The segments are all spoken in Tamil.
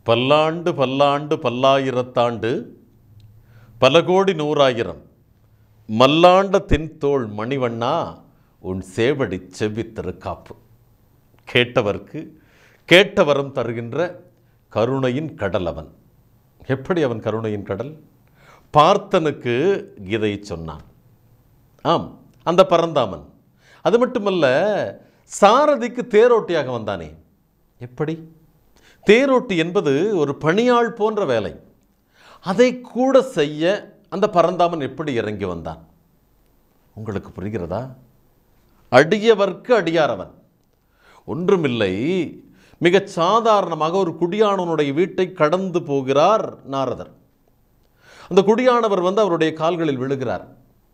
பல்லாண்டு பல்லாண்டு பல்லாயிரத்தாண்டு பல கோடி நூறாயிரம் மல்லாண்ட தென்தோள் மணிவண்ணா உன் சேவடி செவ்வி திருக்காப்பு கேட்டவர்க்கு கேட்ட வரம் தருகின்ற கருணையின் கடல் அவன் எப்படி அவன் கருணையின் கடல் பார்த்தனுக்கு கீதை சொன்னான் ஆம் அந்த பரந்தாமன் அது மட்டுமல்ல சாரதிக்கு தேரோட்டியாக வந்தானே எப்படி தேரோட்டி என்பது ஒரு பணியாள் போன்ற வேலை அதை கூட செய்ய அந்த பரந்தாமன் எப்படி இறங்கி வந்தான் உங்களுக்கு புரிகிறதா அடியவர்க்கு அடியாரவன் ஒன்றுமில்லை மிகச் சாதாரணமாக ஒரு குடியானவனுடைய வீட்டை கடந்து போகிறார் நாரதர் அந்த குடியானவர் வந்து அவருடைய கால்களில் விழுகிறார்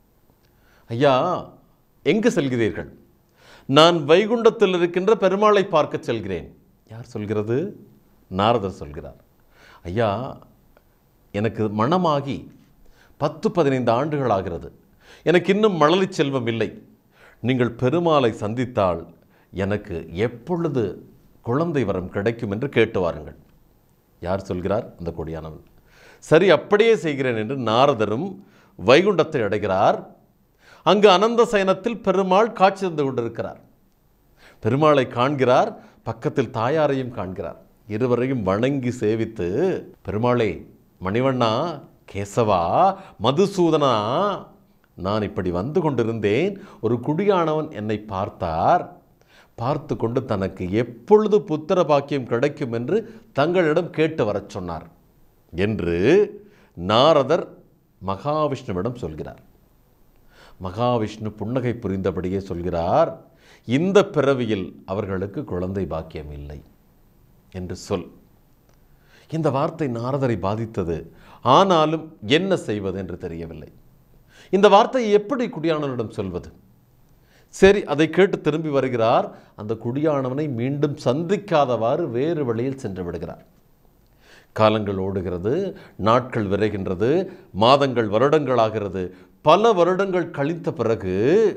ஐயா எங்கு செல்கிறீர்கள் நான் வைகுண்டத்தில் இருக்கின்ற பெருமாளை பார்க்க செல்கிறேன் யார் சொல்கிறது நாரதர் சொல்கிறார் ஐயா எனக்கு மனமாகி பத்து பதினைந்து ஆண்டுகள் ஆகிறது எனக்கு இன்னும் மழலை செல்வம் இல்லை நீங்கள் பெருமாளை சந்தித்தால் எனக்கு எப்பொழுது குழந்தை வரம் கிடைக்கும் என்று கேட்டு வாருங்கள் யார் சொல்கிறார் அந்த கொடியானவன் சரி அப்படியே செய்கிறேன் என்று நாரதரும் வைகுண்டத்தை அடைகிறார் அங்கு அனந்த சயனத்தில் பெருமாள் காட்சி தந்து கொண்டிருக்கிறார் பெருமாளை காண்கிறார் பக்கத்தில் தாயாரையும் காண்கிறார் இருவரையும் வணங்கி சேவித்து பெருமாளே மணிவண்ணா கேசவா மதுசூதனா நான் இப்படி வந்து கொண்டிருந்தேன் ஒரு குடியானவன் என்னை பார்த்தார் பார்த்து கொண்டு தனக்கு எப்பொழுது புத்திர பாக்கியம் கிடைக்கும் என்று தங்களிடம் கேட்டு வரச் சொன்னார் என்று நாரதர் மகாவிஷ்ணுவிடம் சொல்கிறார் மகாவிஷ்ணு புன்னகை புரிந்தபடியே சொல்கிறார் இந்த பிறவியில் அவர்களுக்கு குழந்தை பாக்கியம் இல்லை என்று சொல் இந்த வார்த்தை நாரதரை பாதித்தது ஆனாலும் என்ன செய்வது என்று தெரியவில்லை இந்த வார்த்தையை எப்படி குடியானவனிடம் சொல்வது சரி அதை கேட்டு திரும்பி வருகிறார் அந்த குடியானவனை மீண்டும் சந்திக்காதவாறு வேறு வழியில் சென்று விடுகிறார் காலங்கள் ஓடுகிறது நாட்கள் விரைகின்றது மாதங்கள் வருடங்களாகிறது பல வருடங்கள் கழித்த பிறகு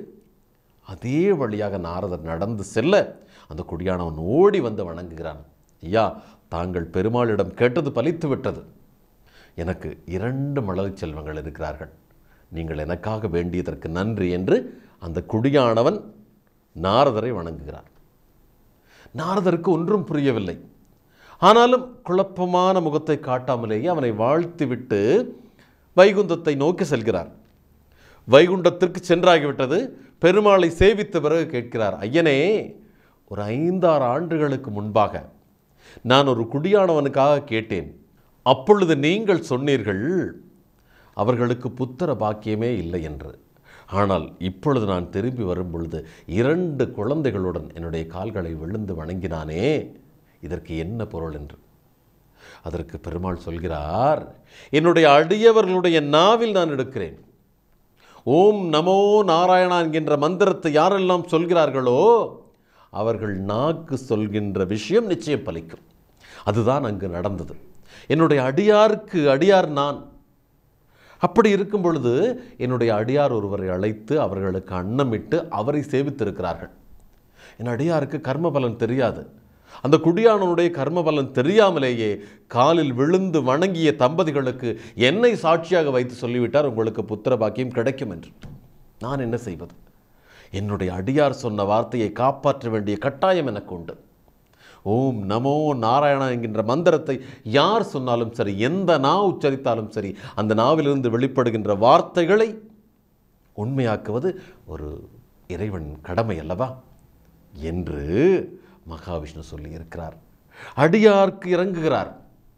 அதே வழியாக நாரதர் நடந்து செல்ல அந்த குடியானவன் ஓடி வந்து வணங்குகிறான் ஐயா தாங்கள் பெருமாளிடம் கேட்டது பலித்து விட்டது எனக்கு இரண்டு மழலை செல்வங்கள் இருக்கிறார்கள் நீங்கள் எனக்காக வேண்டியதற்கு நன்றி என்று அந்த குடியானவன் நாரதரை வணங்குகிறார் நாரதருக்கு ஒன்றும் புரியவில்லை ஆனாலும் குழப்பமான முகத்தை காட்டாமலேயே அவனை வாழ்த்திவிட்டு வைகுந்தத்தை நோக்கி செல்கிறார் வைகுண்டத்திற்கு சென்றாகிவிட்டது பெருமாளை சேவித்த பிறகு கேட்கிறார் ஐயனே ஒரு ஐந்தாறு ஆண்டுகளுக்கு முன்பாக நான் ஒரு குடியானவனுக்காக கேட்டேன் அப்பொழுது நீங்கள் சொன்னீர்கள் அவர்களுக்கு புத்திர பாக்கியமே இல்லை என்று ஆனால் இப்பொழுது நான் திரும்பி வரும் பொழுது இரண்டு குழந்தைகளுடன் என்னுடைய கால்களை விழுந்து வணங்கினானே இதற்கு என்ன பொருள் என்று அதற்கு பெருமாள் சொல்கிறார் என்னுடைய அடியவர்களுடைய நாவில் நான் எடுக்கிறேன் ஓம் நமோ நாராயணா என்கின்ற மந்திரத்தை யாரெல்லாம் சொல்கிறார்களோ அவர்கள் நாக்கு சொல்கின்ற விஷயம் நிச்சயம் பலிக்கும் அதுதான் அங்கு நடந்தது என்னுடைய அடியாருக்கு அடியார் நான் அப்படி இருக்கும் பொழுது என்னுடைய அடியார் ஒருவரை அழைத்து அவர்களுக்கு அன்னமிட்டு அவரை சேவித்திருக்கிறார்கள் என் அடியாருக்கு கர்ம பலன் தெரியாது அந்த குடியானனுடைய கர்ம பலன் தெரியாமலேயே காலில் விழுந்து வணங்கிய தம்பதிகளுக்கு என்னை சாட்சியாக வைத்து சொல்லிவிட்டார் உங்களுக்கு புத்திர பாக்கியம் கிடைக்கும் என்று நான் என்ன செய்வது என்னுடைய அடியார் சொன்ன வார்த்தையை காப்பாற்ற வேண்டிய கட்டாயம் எனக்கு உண்டு ஓம் நமோ நாராயணா என்கின்ற மந்திரத்தை யார் சொன்னாலும் சரி எந்த நா உச்சரித்தாலும் சரி அந்த நாவிலிருந்து வெளிப்படுகின்ற வார்த்தைகளை உண்மையாக்குவது ஒரு இறைவன் கடமை அல்லவா என்று மகாவிஷ்ணு சொல்லியிருக்கிறார் அடியார்க்கு இறங்குகிறார்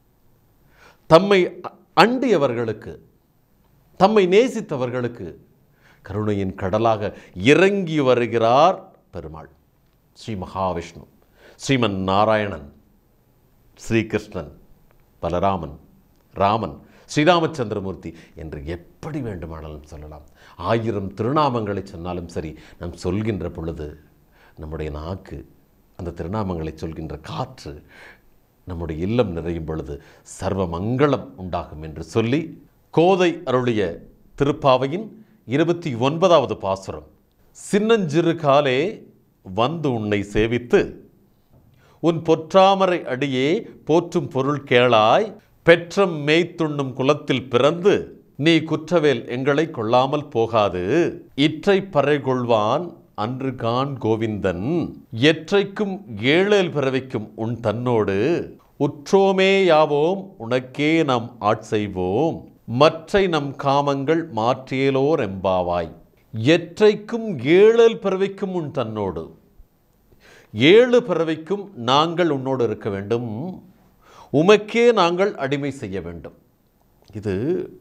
தம்மை அ- அண்டியவர்களுக்கு தம்மை நேசித்தவர்களுக்கு கருணையின் கடலாக இறங்கி வருகிறார் பெருமாள் ஸ்ரீ மகாவிஷ்ணு ஸ்ரீமன் நாராயணன் ஸ்ரீகிருஷ்ணன் பலராமன் ராமன் ஸ்ரீராமச்சந்திரமூர்த்தி என்று எப்படி வேண்டுமானாலும் சொல்லலாம் ஆயிரம் திருநாமங்களை சொன்னாலும் சரி நாம் சொல்கின்ற பொழுது நம்முடைய நாக்கு அந்த திருநாமங்களை சொல்கின்ற காற்று நம்முடைய இல்லம் நிறையும் பொழுது சர்வ மங்களம் உண்டாகும் என்று சொல்லி கோதை அருளிய திருப்பாவையின் இருபத்தி ஒன்பதாவது பாசுரம் சின்னஞ்சிறு காலே வந்து உன்னை சேவித்து உன் பொற்றாமரை அடியே போற்றும் பொருள் கேளாய் பெற்றம் மேய்த்துண்ணும் குலத்தில் பிறந்து நீ குற்றவேல் எங்களை கொள்ளாமல் போகாது இற்றை பறை கொள்வான் அன்று கான் கோவிந்தன் எற்றைக்கும் ஏழேல் பிறவிக்கும் உன் தன்னோடு உற்றோமே யாவோம் உனக்கே நாம் ஆட்செய்வோம் மற்றை நம் காமங்கள் மாற்றியலோர் எம்பாவாய் எற்றைக்கும் ஏழல் பிறவிக்கும் உன் தன்னோடு ஏழு பிறவிக்கும் நாங்கள் உன்னோடு இருக்க வேண்டும் உமக்கே நாங்கள் அடிமை செய்ய வேண்டும் இது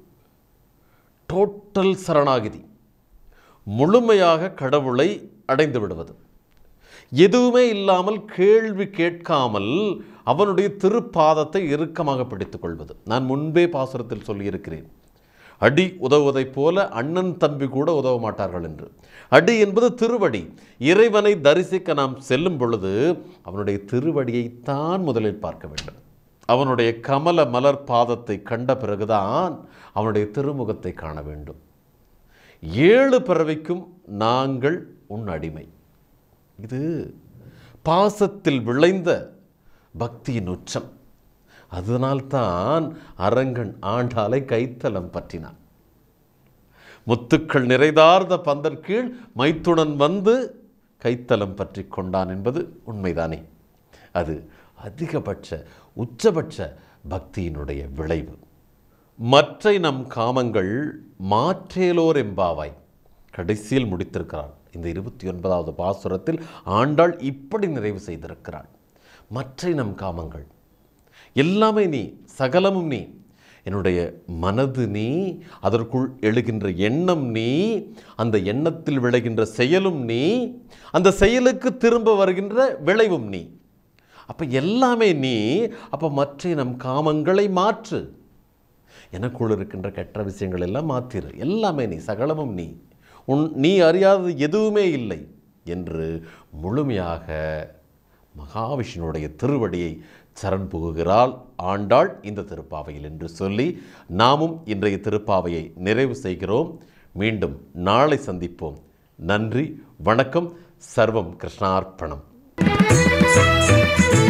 டோட்டல் சரணாகிதி முழுமையாக கடவுளை அடைந்து விடுவது எதுவுமே இல்லாமல் கேள்வி கேட்காமல் அவனுடைய திருப்பாதத்தை இறுக்கமாக பிடித்துக் கொள்வது நான் முன்பே பாசுரத்தில் சொல்லியிருக்கிறேன் அடி உதவுவதைப் போல அண்ணன் தம்பி கூட உதவ மாட்டார்கள் என்று அடி என்பது திருவடி இறைவனை தரிசிக்க நாம் செல்லும் பொழுது அவனுடைய திருவடியைத்தான் முதலில் பார்க்க வேண்டும் அவனுடைய கமல மலர் பாதத்தை கண்ட பிறகுதான் அவனுடைய திருமுகத்தை காண வேண்டும் ஏழு பிறவிக்கும் நாங்கள் உன் அடிமை இது பாசத்தில் விளைந்த பக்தியின் உச்சம் அதனால்தான் அரங்கன் ஆண்டாலை கைத்தலம் பற்றினான் முத்துக்கள் நிறைதார்ந்த பந்தர் கீழ் மைத்துடன் வந்து கைத்தலம் பற்றி கொண்டான் என்பது உண்மைதானே அது அதிகபட்ச உச்சபட்ச பக்தியினுடைய விளைவு மற்றை நம் காமங்கள் மாற்றேலோர் எம்பாவாய் கடைசியில் முடித்திருக்கிறாள் இந்த இருபத்தி ஒன்பதாவது பாசுரத்தில் ஆண்டாள் இப்படி நிறைவு செய்திருக்கிறாள் மற்றை நம் காமங்கள் எல்லாமே நீ சகலமும் நீ என்னுடைய மனது நீ அதற்குள் எழுகின்ற எண்ணம் நீ அந்த எண்ணத்தில் விளைகின்ற செயலும் நீ அந்த செயலுக்கு திரும்ப வருகின்ற விளைவும் நீ அப்போ எல்லாமே நீ அப்போ மற்ற நம் காமங்களை மாற்று எனக்குள் இருக்கின்ற கெட்ட விஷயங்கள் எல்லாம் மாற்றிரு எல்லாமே நீ சகலமும் நீ உன் நீ அறியாதது எதுவுமே இல்லை என்று முழுமையாக மகாவிஷ்ணுடைய திருவடியை சரண் புகுகிறாள் ஆண்டாள் இந்த திருப்பாவையில் என்று சொல்லி நாமும் இன்றைய திருப்பாவையை நிறைவு செய்கிறோம் மீண்டும் நாளை சந்திப்போம் நன்றி வணக்கம் சர்வம் கிருஷ்ணார்ப்பணம்